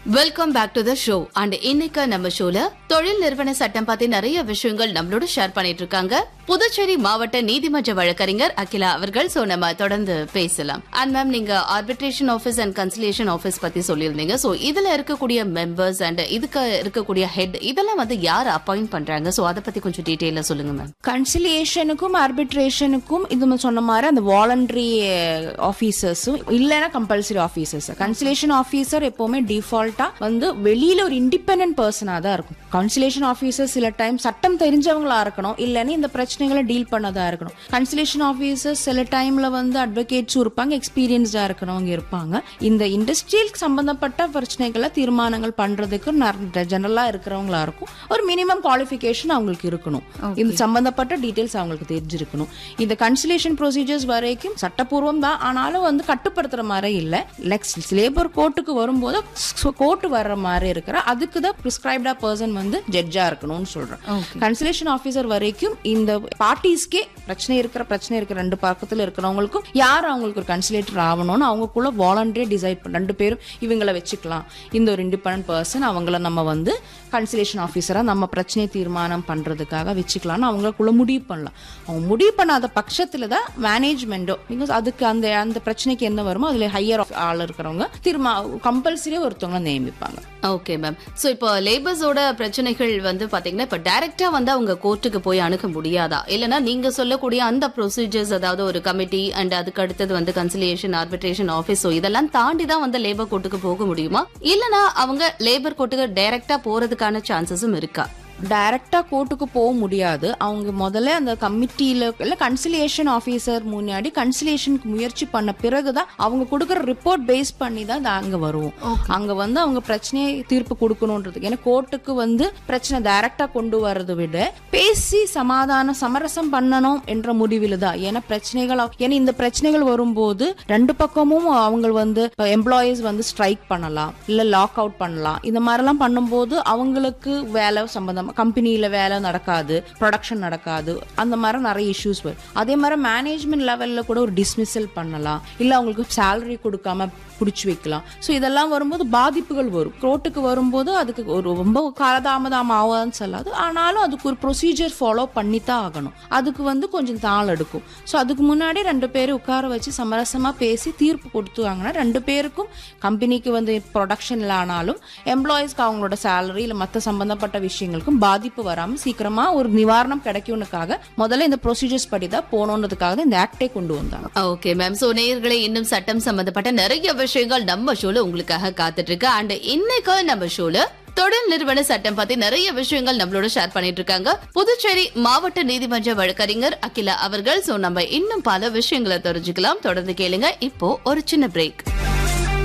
welcome back to the show and இன்னைக்கு நம்ம ஷோல தொழில் நிறுவன சட்டம் பத்தி நிறைய விஷயங்கள் நம்மளோட ஷேர் பண்ணிட்டு இருக்காங்க புதுச்சேரி மாவட்ட நீதிமன்ற வழக்கறிஞர் அகிலா அவர்கள் சோ நம்ம தொடர்ந்து பேசலாம் அண்ட் மேம் நீங்க arbitration office and conciliation office பத்தி சொல்லியிருந்தீங்க சோ இதுல இருக்கக்கூடிய மெம்பர்ஸ் அண்ட் இதுக்கு இருக்கக்கூடிய ஹெட் இதெல்லாம் வந்து யார் அப்பாயிண்ட் பண்றாங்க சோ அதை பத்தி கொஞ்சம் டீடைலா சொல்லுங்க மேம் கன்சிலியேஷனுக்கும் ஆர்பிட்ரேஷனுக்கும் இது நம்ம சொன்ன மாதிரி அந்த வாலண்டரி ஆஃபீஸர்ஸும் இல்லைன்னா கம்பல்சரி ஆஃபீஸர்ஸ் கன்சிலேஷன் ஆஃபீஸர் எப்பவுமே டிஃபால்ட்டா வந்து வெளியில ஒரு இண்டிபெண்டன்ட் பர்சனா தான் இருக்கும் கன்சிலேஷன் ஆஃபீஸர் சில டைம் சட்டம் தெரிஞ்சவங்களா இருக்கணும் இல்லைன்னா இந்த பிரச்சனைகளை டீல் பண்ணதா இருக்கணும் கன்சிலேஷன் ஆஃபீஸர் சில டைம்ல வந்து அட்வொகேட்ஸும் இருப்பாங்க எக்ஸ்பீரியன்ஸ்டா இருக்கிறவங்க இருப்பாங்க இந்த இண்டஸ்ட்ரியல் சம்பந்தப்பட்ட பிரச்சனைகளை தீர்மானங்கள் பண்றதுக்கு ஜெனரலா இருக்கிறவங்களா இருக்கும் ஒரு மினிமம் குவாலிஃபிகேஷன் அவங்களுக்கு இருக்கணும் இந்த சம்பந்தப்பட்ட டீடைல்ஸ் அவங்களுக்கு தெரிஞ்சிருக்கணும் இந்த கன்சிலேஷன் ப்ரொசீஜர்ஸ் வரைக்கும் சட்டப்பூர்வம் தான் ஆனாலும் வந்து கட்டுப்படுத்துற மாதிரி இல்ல நெக்ஸ்ட் லேபர் கோர்ட்டுக்கு வரும்போது கோர்ட்டு வர்ற மாதிரி இருக்கிற அதுக்கு தான் பிரிஸ்கிரைப்டா பர்சன் வந்து ஜட்ஜா இருக்கணும்னு சொல்றேன் கன்சிலேஷன் ஆஃபீஸர் வரைக்கும் இந்த பார்ட்டிஸ்க்கே பிரச்சனை இருக்கிற பிரச்சனை இருக்கிற ரெண்டு பக்கத்துல இருக்கிறவங்களுக்கும் யார் அவங்களுக்கு ஒரு கன்சிலேட்டர் ஆகணும்னு அவங்களுக்குள்ள வாலண்டரியா டிசைட் பண்ண ரெண்டு பேரும் இவங்கள வச்சுக்கலாம் இந்த ஒரு இண்டிபெண்டன்ட் பர்சன் அவங்கள நம்ம வந்து கன்சிலேஷன் ஆஃபீஸரா நம்ம பிரச்சனையை தீர்மானம் பண்றதுக்காக வச்சுக்கலாம்னு அவங்களுக்குள்ள முடிவு பண்ணலாம் அவங்க முடிவு பண்ணாத பட்சத்துல தான் மேனேஜ்மெண்டோ பிகாஸ் அதுக்கு அந்த அந்த பிரச்சனைக்கு என்ன வருமோ அதுல ஹையர் ஆள் இருக்கிறவங்க தீர்மா கம்பல்சரியா ஒருத்தவங்க நியமிப்பாங்க ஓகே மேம் சோ இப்போ லேபர்ஸோட பிரச்சனைகள் வந்து பாத்தீங்கன்னா இப்ப டைரக்டா வந்து அவங்க கோர்ட்டுக்கு போய் அணுக முடியாதா இல்லனா நீங்க சொல்லக்கூடிய அந்த ப்ரொசீஜர்ஸ் அதாவது ஒரு கமிட்டி அண்ட் அதுக்கு அடுத்தது வந்து கன்சிலியேஷன் ஆர்பிட்ரேஷன் ஆபீஸ் ஸோ இதெல்லாம் தாண்டி தான் வந்து லேபர் கோர்ட்டுக்கு போக முடியுமா இல்லனா அவங்க லேபர் கோர்ட்டுக்கு டைரக்டா போறதுக்கான சான்சஸும் இருக்கா டைரக்டா கோர்ட்டுக்கு போக முடியாது அவங்க முதல்ல அந்த கமிட்டியில இல்ல கன்சிலியேஷன் ஆபீசர் முன்னாடி கன்சிலியேஷனுக்கு முயற்சி பண்ண பிறகுதான் அவங்க கொடுக்குற ரிப்போர்ட் பேஸ் பண்ணி தான் அது அங்க வருவோம் அங்க வந்து அவங்க பிரச்சனையை தீர்ப்பு கொடுக்கணும்ன்றதுக்கு ஏன்னா கோர்ட்டுக்கு வந்து பிரச்சனை டைரக்டா கொண்டு வர்றதை விட பேசி சமாதானம் சமரசம் பண்ணணும் என்ற முடிவில் தான் ஏன்னா பிரச்சனைகள் அவ- ஏன்னா இந்த பிரச்சனைகள் வரும்போது ரெண்டு பக்கமும் அவங்க வந்து எம்ப்ளாயீஸ் வந்து ஸ்ட்ரைக் பண்ணலாம் இல்ல லாக் அவுட் பண்ணலாம் இந்த மாதிரிலாம் பண்ணும்போது அவங்களுக்கு வேலை சம்பந்தமா கம்பெனியில வேலை நடக்காது ப்ரொடக்ஷன் நடக்காது அந்த மாதிரி நிறைய இஷ்யூஸ் வரும் அதே மாதிரி மேனேஜ்மெண்ட் லெவல்ல கூட ஒரு டிஸ்மிசல் பண்ணலாம் இல்ல அவங்களுக்கு சேலரி கொடுக்காம பிடிச்சி வைக்கலாம் ஸோ இதெல்லாம் வரும்போது பாதிப்புகள் வரும் கோர்ட்டுக்கு வரும்போது அதுக்கு ஒரு ரொம்ப காலதாமதம் ஆகாதுன்னு சொல்லாது ஆனாலும் அதுக்கு ஒரு ப்ரொசீஜர் ஃபாலோ பண்ணி தான் ஆகணும் அதுக்கு வந்து கொஞ்சம் தாள் எடுக்கும் ஸோ அதுக்கு முன்னாடி ரெண்டு பேரும் உட்கார வச்சு சமரசமா பேசி தீர்ப்பு கொடுத்துவாங்கன்னா ரெண்டு பேருக்கும் கம்பெனிக்கு வந்து ப்ரொடக்ஷன்ல ஆனாலும் எம்ப்ளாயீஸ்க்கு அவங்களோட சேலரி இல்லை மற்ற சம்பந்தப்பட்ட விஷயங்களுக்கும் பாதிப்பு வராமல் சீக்கிரமா ஒரு நிவாரணம் கிடைக்கும்னுக்காக முதல்ல இந்த ப்ரொசீஜர்ஸ் படி தான் போகணுன்றதுக்காக தான் இந்த ஆக்டே கொண்டு வந்தாங்க ஓகே மேம் சோ நேயர்களே இன்னும் சட்டம் சம்பந்தப்பட்ட நிறைய விஷயங்கள் நம்ம ஷோல உங்களுக்காக காத்துட்டு இருக்கு அண்ட் இன்னைக்கு நம்ம ஷோல தொழில் நிறுவன சட்டம் பத்தி நிறைய விஷயங்கள் நம்மளோட ஷேர் பண்ணிட்டு இருக்காங்க புதுச்சேரி மாவட்ட நீதிமன்ற வழக்கறிஞர் அகிலா அவர்கள் சோ நம்ம இன்னும் பல விஷயங்களை தெரிஞ்சுக்கலாம் தொடர்ந்து கேளுங்க இப்போ ஒரு சின்ன பிரேக்